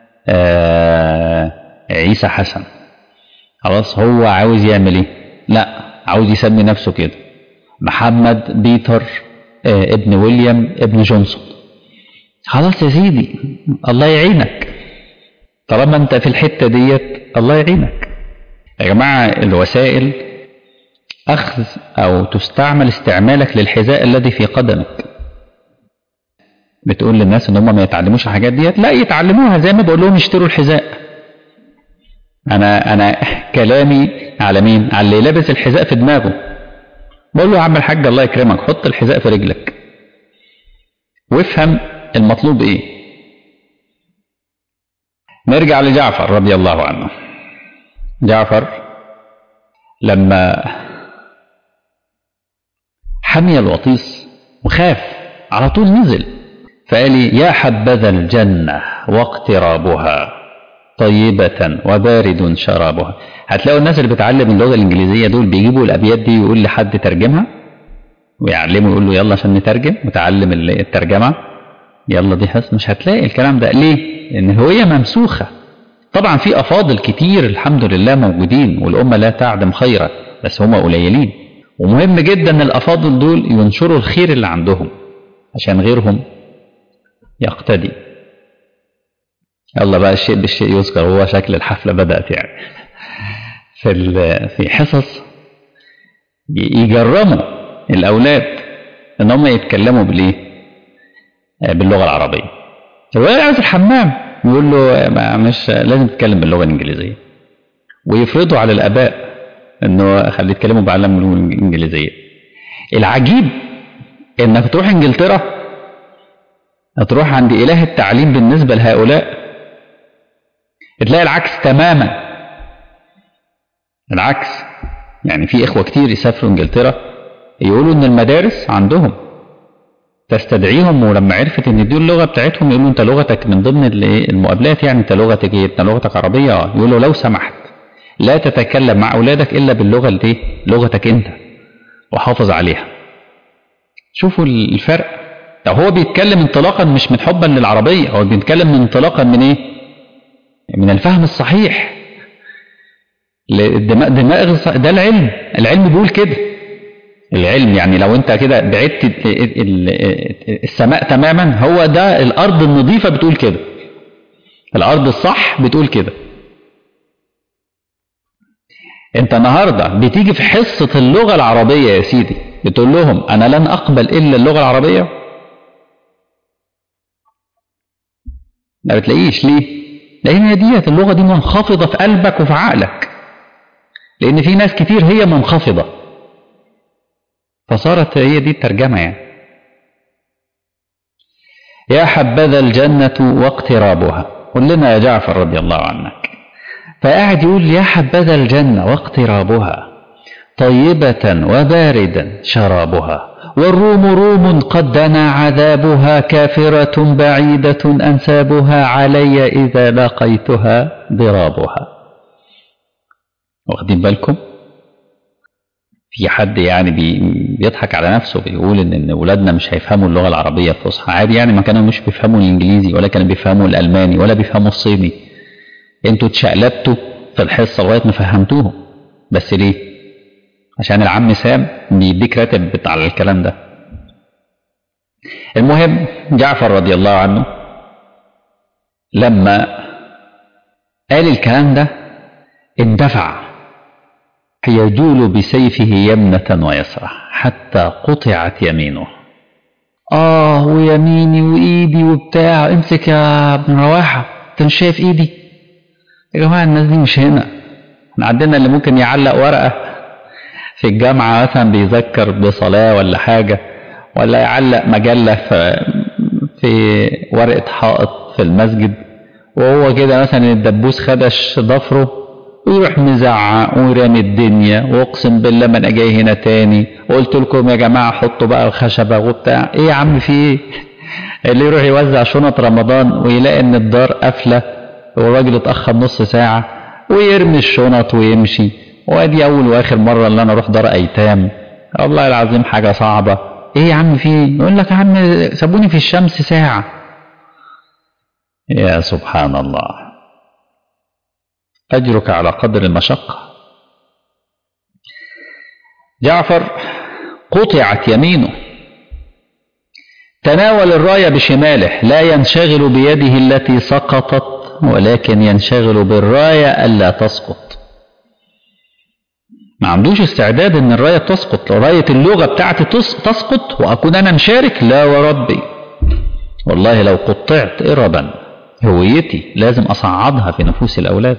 آه عيسى حسن خلاص هو عاوز يعمل ايه لا عاوز يسمي نفسه كده محمد بيتر آه ابن ويليام ابن جونسون خلاص يا سيدي الله يعينك طالما انت في الحته ديت الله يعينك يا جماعه الوسائل اخذ او تستعمل استعمالك للحذاء الذي في قدمك بتقول للناس ان هم ما يتعلموش الحاجات ديت لا يتعلموها زي ما بقول لهم يشتروا الحذاء انا انا كلامي على مين على اللي لابس الحذاء في دماغه بقول له يا عم الحاج الله يكرمك حط الحذاء في رجلك وافهم المطلوب ايه نرجع لجعفر رضي الله عنه جعفر لما حمي الوطيس وخاف على طول نزل فقال يا حبذا الجنة واقترابها طيبة وبارد شرابها هتلاقوا الناس اللي بتعلم اللغة الإنجليزية دول بيجيبوا الأبيات دي ويقول لحد ترجمها ويعلمه يقول له يلا عشان نترجم وتعلم الترجمة يلا دي حس مش هتلاقي الكلام ده ليه؟ لأن الهوية ممسوخة طبعا في أفاضل كتير الحمد لله موجودين والأمة لا تعدم خيرا بس هم قليلين ومهم جدا الأفاضل دول ينشروا الخير اللي عندهم عشان غيرهم يقتدي يلا بقى الشيء بالشيء يذكر هو شكل الحفلة بدأت يعني في في حصص يجرموا الأولاد إن هم يتكلموا بالإيه؟ باللغة العربية. الولد عاوز الحمام يقول له مش لازم تتكلم باللغة الإنجليزية. ويفرضوا على الآباء إنه خليه يتكلموا بعلم اللغة الإنجليزية. العجيب إنك تروح إنجلترا هتروح عند إله التعليم بالنسبة لهؤلاء تلاقي العكس تماما العكس يعني في إخوة كتير يسافروا إنجلترا يقولوا إن المدارس عندهم تستدعيهم ولما عرفت إن دي اللغة بتاعتهم يقولوا أنت لغتك من ضمن المقابلات يعني أنت لغتك إيه؟ أنت لغتك عربية يقولوا لو سمحت لا تتكلم مع أولادك إلا باللغة اللي لغتك أنت وحافظ عليها شوفوا الفرق لو هو بيتكلم انطلاقا مش من حبا للعربية هو بيتكلم من انطلاقا من ايه من الفهم الصحيح الدماغ دماغ ده العلم العلم بيقول كده العلم يعني لو انت كده بعدت السماء تماما هو ده الارض النظيفة بتقول كده الارض الصح بتقول كده انت النهارده بتيجي في حصه اللغه العربيه يا سيدي بتقول لهم انا لن اقبل الا اللغه العربيه ما بتلاقيش ليه لان هي ديت اللغه دي منخفضه في قلبك وفي عقلك لان في ناس كتير هي منخفضه فصارت هي دي الترجمه يعني يا حبذا الجنه واقترابها قل لنا يا جعفر رضي الله عنك فقاعد يقول يا حبذا الجنة واقترابها طيبة وباردا شرابها والروم روم قد دنا عذابها كافرة بعيدة أنسابها علي إذا لقيتها ضرابها واخدين بالكم في حد يعني بيضحك على نفسه بيقول ان ان ولادنا مش هيفهموا اللغه العربيه الفصحى عادي يعني ما كانوا مش بيفهموا الانجليزي ولا كانوا بيفهموا الالماني ولا بيفهموا الصيني انتوا اتشقلبتوا في الحصه لغايه ما فهمتوهم بس ليه عشان العم سام بيديك راتب على الكلام ده المهم جعفر رضي الله عنه لما قال الكلام ده اندفع يجول بسيفه يمنة ويسرى حتى قطعت يمينه آه ويميني وإيدي وبتاع امسك يا ابن رواحة أنت مش شايف إيدي يا جماعة الناس دي مش هنا احنا عندنا اللي ممكن يعلق ورقة في الجامعة مثلا بيذكر بصلاة ولا حاجة ولا يعلق مجلة في في ورقة حائط في المسجد وهو كده مثلا الدبوس خدش ضفره ويروح مزعق ورامي الدنيا واقسم بالله ما انا جاي هنا تاني وقلت لكم يا جماعه حطوا بقى الخشبه وبتاع ايه يا عم في ايه اللي يروح يوزع شنط رمضان ويلاقي ان الدار قافله والراجل اتاخر نص ساعه ويرمي الشنط ويمشي وادي اول واخر مره اللي انا اروح دار ايتام والله العظيم حاجه صعبه ايه يا عم في ايه يقول لك يا عم سابوني في الشمس ساعه يا سبحان الله أجرك على قدر المشقة جعفر قطعت يمينه تناول الراية بشماله لا ينشغل بيده التي سقطت ولكن ينشغل بالراية ألا تسقط ما عندوش استعداد ان الراية تسقط راية اللغة بتاعتي تسقط واكون انا مشارك لا وربي والله لو قطعت اربا هويتي لازم اصعدها في نفوس الاولاد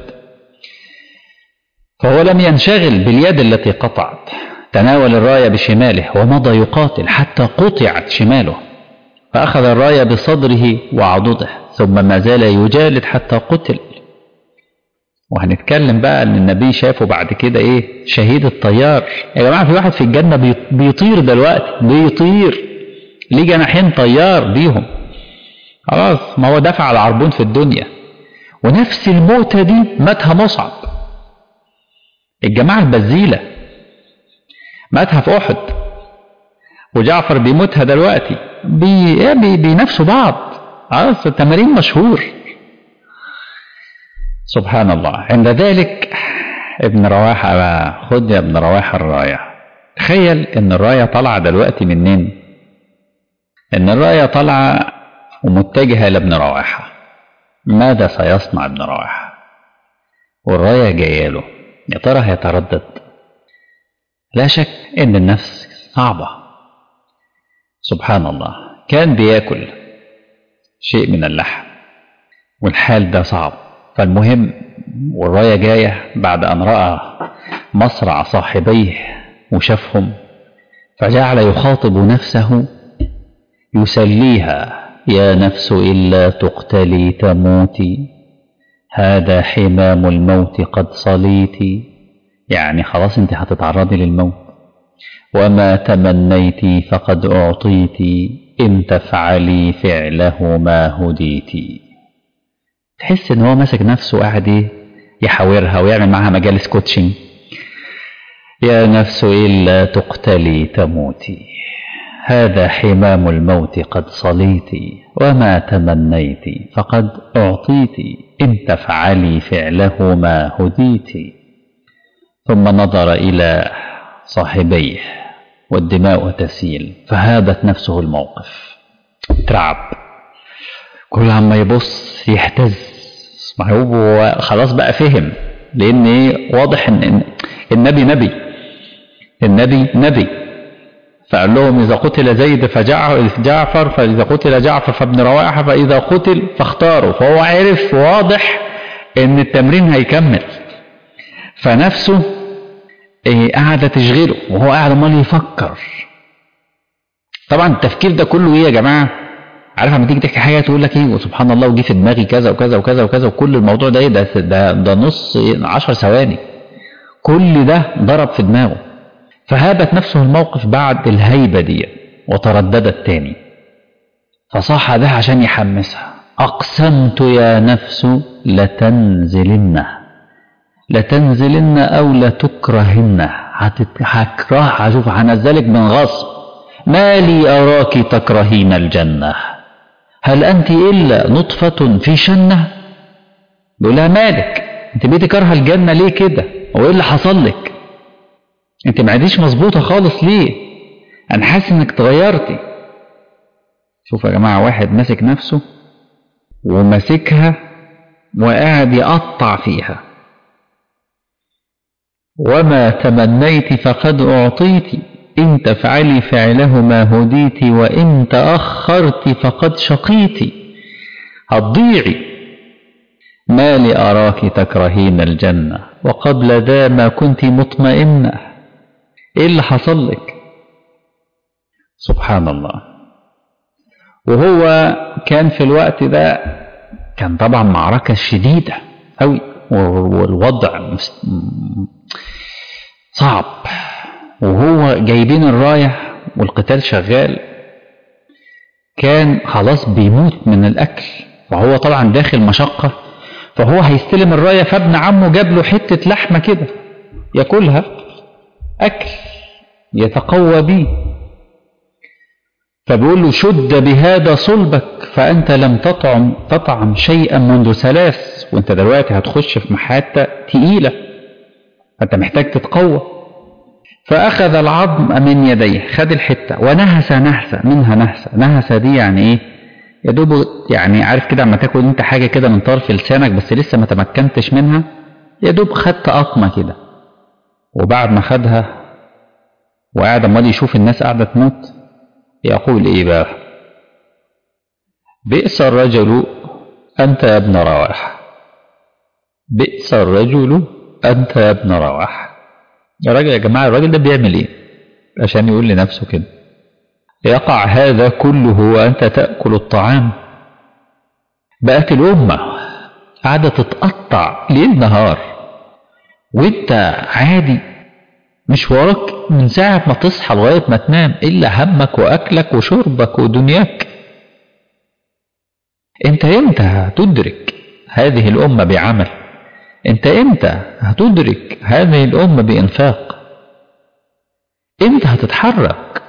فهو لم ينشغل باليد التي قطعت تناول الراية بشماله ومضى يقاتل حتى قطعت شماله فأخذ الراية بصدره وعضده ثم ما زال يجالد حتى قتل وهنتكلم بقى ان النبي شافه بعد كده ايه شهيد الطيار يا جماعه في واحد في الجنه بيطير دلوقتي بيطير ليه جناحين طيار بيهم خلاص ما هو دفع العربون في الدنيا ونفس الموتة دي ماتها مصعب الجماعة البزيلة ماتها في أحد وجعفر بيموتها دلوقتي بي... بي... بينافسوا بعض خلاص التمارين مشهور سبحان الله عند ذلك ابن رواحة بقى خد يا ابن رواحة الراية تخيل ان الراية طالعة دلوقتي منين ان الراية طالعة ومتجهة لابن رواحة ماذا سيصنع ابن رواحة والراية جاية له يا ترى هيتردد لا شك ان النفس صعبة سبحان الله كان بياكل شيء من اللحم والحال ده صعب فالمهم والراية جاية بعد أن رأى مصرع صاحبيه وشافهم فجعل يخاطب نفسه يسليها يا نفس إلا تقتلي تموتي هذا حمام الموت قد صليت يعني خلاص انت هتتعرضي للموت وما تمنيت فقد أعطيت إن تفعلي فعله ما هديت تحس ان هو ماسك نفسه قاعد ايه يحاورها ويعمل معاها مجالس كوتشنج يا نفس إلا تقتلي تموتي هذا حمام الموت قد صليت وما تمنيت فقد أعطيت إن تفعلي فعله ما هديت ثم نظر إلى صاحبيه والدماء تسيل فهابت نفسه الموقف ترعب كل عما يبص يهتز ما هو خلاص بقى فهم لان ايه واضح ان النبي نبي النبي نبي فقال لهم اذا قتل زيد فجعفر فاذا قتل جعفر فابن رواحه فاذا قتل فاختاروا فهو عرف واضح ان التمرين هيكمل فنفسه إيه قاعده تشغله وهو قاعد امال يفكر طبعا التفكير ده كله ايه يا جماعه عارف لما تيجي تحكي حاجه تقول لك ايه وسبحان الله وجي في دماغي كذا وكذا وكذا وكذا وكل الموضوع ده ايه ده ده, ده نص 10 ثواني كل ده ضرب في دماغه فهابت نفسه الموقف بعد الهيبه دي وترددت تاني فصاح بها عشان يحمسها اقسمت يا نفس لتنزلن لتنزلن او لتكرهن هكره هشوف هنزلك من غصب ما لي اراك تكرهين الجنه هل أنت إلا نطفة في شنة بيقول لها مالك أنت بقيتي كارهة الجنة ليه كده هو إيه اللي حصل لك أنت ما عاديش مظبوطة خالص ليه أنا حاسس إنك اتغيرتي شوف يا جماعة واحد ماسك نفسه وماسكها وقاعد يقطع فيها وما تمنيت فقد أعطيت إن تفعلي فعله ما هديت وإن تأخرت فقد شقيت هتضيعي ما لي أراك تكرهين الجنة وقبل ذا ما كنت مطمئنة إيه اللي حصل لك سبحان الله وهو كان في الوقت ده كان طبعا معركة شديدة أوي والوضع صعب وهو جايبين الراية والقتال شغال كان خلاص بيموت من الأكل وهو طبعا داخل مشقة فهو هيستلم الراية فابن عمه جاب له حتة لحمة كده ياكلها أكل يتقوى بيه فبيقول له شد بهذا صلبك فأنت لم تطعم تطعم شيئا منذ ثلاث وانت دلوقتي هتخش في محاتة تقيلة فانت محتاج تتقوى فأخذ العظم من يديه خد الحتة ونهس نهسة منها نهسة نهسة دي يعني ايه يا دوب يعني عارف كده اما تاكل انت حاجة كده من طرف لسانك بس لسه ما تمكنتش منها يا دوب خدت قطمة كده وبعد ما خدها وقاعد امال يشوف الناس قاعدة تموت يقول ايه بقى بئس الرجل انت يا ابن رواح بئس الرجل انت يا ابن رواح يا راجل يا جماعة الراجل ده بيعمل ايه عشان يقول لنفسه كده يقع هذا كله وأنت تأكل الطعام بقت الأمة قاعدة تتقطع ليل نهار وانت عادي مش وراك من ساعة ما تصحى لغاية ما تنام إلا همك وأكلك وشربك ودنياك انت امتى هتدرك هذه الأمة بعمل انت امتى هتدرك هذه الأمة بإنفاق امتى هتتحرك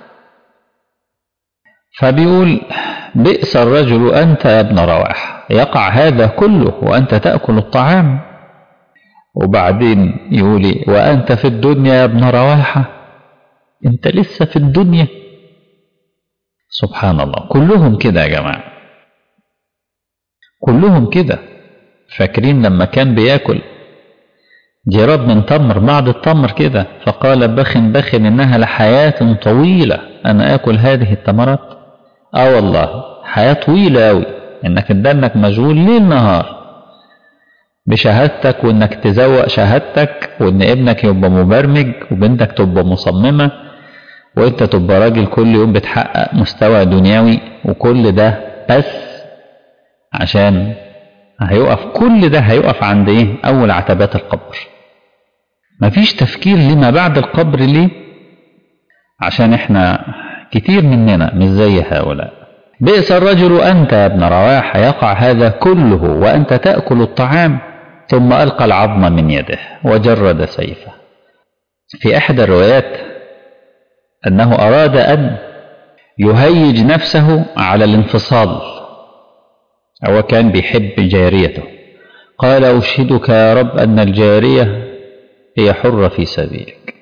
فبيقول بئس الرجل أنت يا ابن رواح يقع هذا كله وأنت تأكل الطعام وبعدين يقول وأنت في الدنيا يا ابن رواحة أنت لسه في الدنيا سبحان الله كلهم كده يا جماعة كلهم كده فاكرين لما كان بياكل جراب من تمر بعض التمر كده فقال بخ بخ إنها لحياة طويلة أنا آكل هذه التمرات آه والله حياة طويلة أوي إنك تدنك مشغول ليل نهار بشهادتك وإنك تزوق شهادتك وإن ابنك يبقى مبرمج وبنتك تبقى مصممة وإنت تبقى راجل كل يوم بتحقق مستوى دنيوي وكل ده بس عشان هيقف كل ده هيقف عند ايه اول عتبات القبر مفيش تفكير لما بعد القبر ليه عشان احنا كتير مننا مش زي هؤلاء بئس الرجل انت يا ابن رواحه يقع هذا كله وانت تاكل الطعام ثم القى العظم من يده وجرد سيفه في احدى الروايات انه اراد ان يهيج نفسه على الانفصال هو كان بيحب جاريته قال أشهدك يا رب أن الجارية هي حرة في سبيلك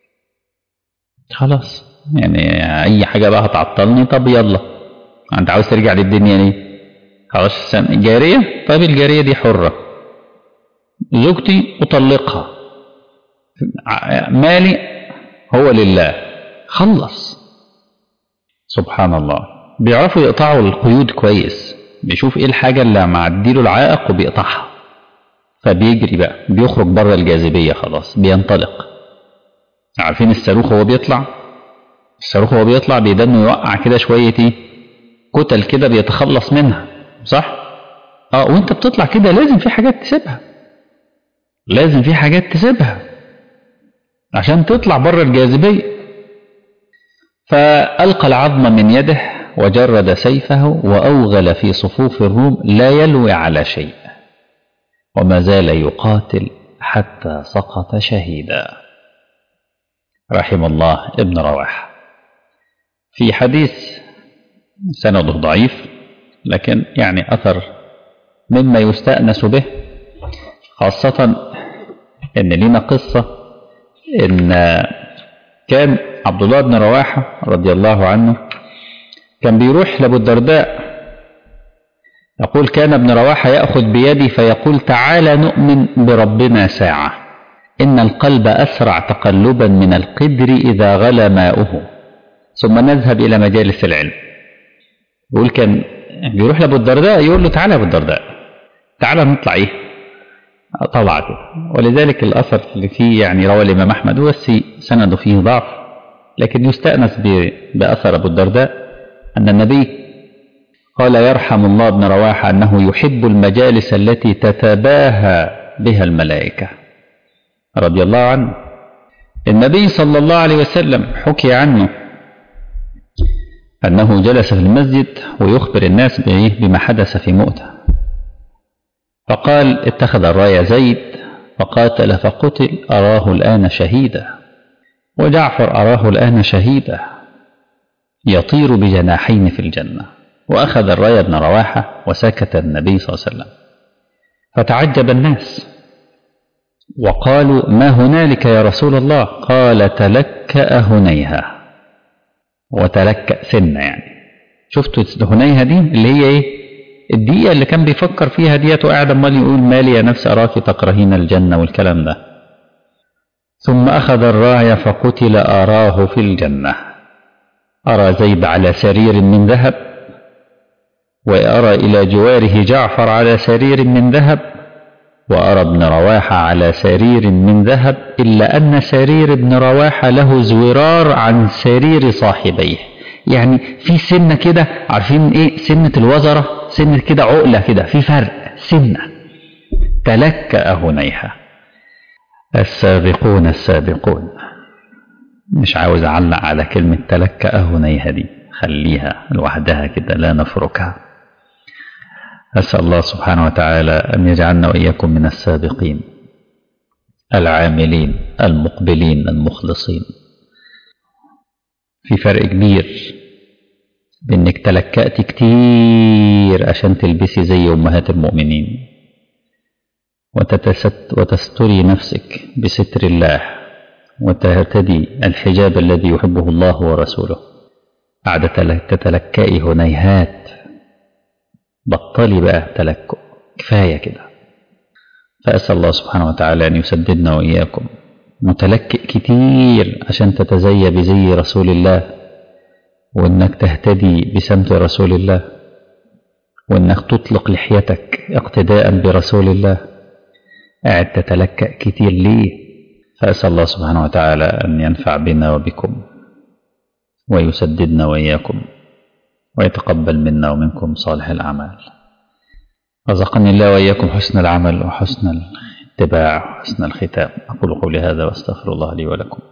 خلاص يعني أي حاجة بقى هتعطلني طب يلا أنت عاوز ترجع للدنيا ليه خلاص الجارية طيب الجارية دي حرة زوجتي أطلقها مالي هو لله خلص سبحان الله بيعرفوا يقطعوا القيود كويس بيشوف ايه الحاجة اللي معديله العائق وبيقطعها فبيجري بقى بيخرج بره الجاذبية خلاص بينطلق عارفين الصاروخ وهو بيطلع الصاروخ وهو بيطلع بيدنه يوقع كده شوية ايه كتل كده بيتخلص منها صح اه وانت بتطلع كده لازم في حاجات تسيبها لازم في حاجات تسيبها عشان تطلع بره الجاذبية فألقى العظم من يده وجرد سيفه وأوغل في صفوف الروم لا يلوي على شيء وما زال يقاتل حتى سقط شهيدا رحم الله ابن رواحه في حديث سنده ضعيف لكن يعني أثر مما يستأنس به خاصة إن لنا قصة إن كان عبد الله بن رواحة رضي الله عنه كان بيروح لأبو الدرداء يقول كان ابن رواحة يأخذ بيدي فيقول تعالى نؤمن بربنا ساعة إن القلب أسرع تقلبا من القدر إذا غلى ماؤه ثم نذهب إلى مجالس العلم يقول كان بيروح لأبو الدرداء يقول له تعالى يا أبو الدرداء تعالى نطلع إيه طلع كده ولذلك الأثر اللي فيه يعني روى الإمام أحمد هو سنده فيه ضعف لكن يستأنس بأثر أبو الدرداء أن النبي قال يرحم الله ابن رواحة أنه يحب المجالس التي تتباهى بها الملائكة رضي الله عنه النبي صلى الله عليه وسلم حكي عنه أنه جلس في المسجد ويخبر الناس بما حدث في مؤتة فقال اتخذ الراية زيد فقاتل فقتل أراه الآن شهيدا وجعفر أراه الآن شهيدا يطير بجناحين في الجنة وأخذ الراية ابن رواحة وسكت النبي صلى الله عليه وسلم فتعجب الناس وقالوا ما هنالك يا رسول الله قال تلكأ هنيها وتلكأ سنة يعني شفتوا هنيها دي اللي هي ايه الدقيقة اللي كان بيفكر فيها ديت وقاعد امال يقول مالي يا نفس أراك تكرهين الجنة والكلام ده ثم أخذ الراية فقتل أراه في الجنة أرى زيد على سرير من ذهب وأرى إلى جواره جعفر على سرير من ذهب وأرى ابن رواحة على سرير من ذهب إلا أن سرير ابن رواحة له زورار عن سرير صاحبيه يعني في سنة كده عارفين إيه سنة الوزرة سنة كده عقلة كده في فرق سنة تلكأ هنيها السابقون السابقون مش عاوز أعلق على كلمة تلكأ هنيها دي خليها لوحدها كده لا نفركها أسأل الله سبحانه وتعالى أن يجعلنا وإياكم من السابقين العاملين المقبلين المخلصين في فرق كبير بإنك تلكأت كتير عشان تلبسي زي أمهات المؤمنين وتتست وتستري نفسك بستر الله وتهتدي الحجاب الذي يحبه الله ورسوله بعد تتلكئي هنيهات بطلي بقى تلكؤ كفاية كده فأسأل الله سبحانه وتعالى أن يسددنا وإياكم متلكئ كتير عشان تتزي بزي رسول الله وإنك تهتدي بسمت رسول الله وإنك تطلق لحيتك اقتداء برسول الله قاعد تتلكأ كتير ليه فأسأل الله سبحانه وتعالى أن ينفع بنا وبكم ويسددنا وإياكم ويتقبل منا ومنكم صالح الأعمال رزقني الله وإياكم حسن العمل وحسن الاتباع وحسن الختام أقول قولي هذا وأستغفر الله لي ولكم